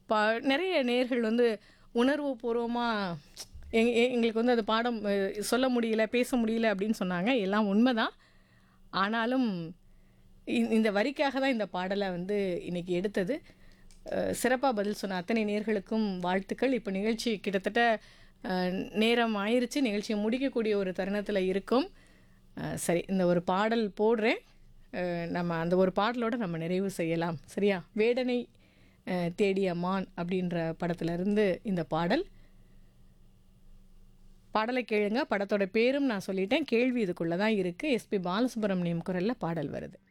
பா நிறைய நேயர்கள் வந்து உணர்வு பூர்வமாக எங் எ- எங்களுக்கு வந்து அது பாடம் அஹ், சொல்ல முடியல பேச முடியல அப்படின்னு சொன்னாங்க எல்லாம் உண்மைதான் ஆனாலும் இ- இந்த வரிக்காக தான் இந்த பாடலை வந்து இன்னைக்கு எடுத்தது சிறப்பாக பதில் சொன்ன அத்தனை நேர்களுக்கும் வாழ்த்துக்கள் இப்போ நிகழ்ச்சி கிட்டத்தட்ட அஹ், நேரம் ஆயிருச்சு நிகழ்ச்சியை முடிக்கக்கூடிய ஒரு தருணத்தில் இருக்கும் அஹ், சரி இந்த ஒரு பாடல் போடுறேன் அஹ், நம்ம அந்த ஒரு பாடலோட நம்ம நிறைவு செய்யலாம் சரியா வேடனை அஹ், தேடிய மான் அப்படின்ற படத்துல இருந்து இந்த பாடல் பாடலை கேளுங்க படத்தோட பேரும் நான் சொல்லிட்டேன் கேள்வி இதுக்குள்ளே தான் இருக்குது எஸ்பி பாலசுப்ரமணியம் குரலில் பாடல் வருது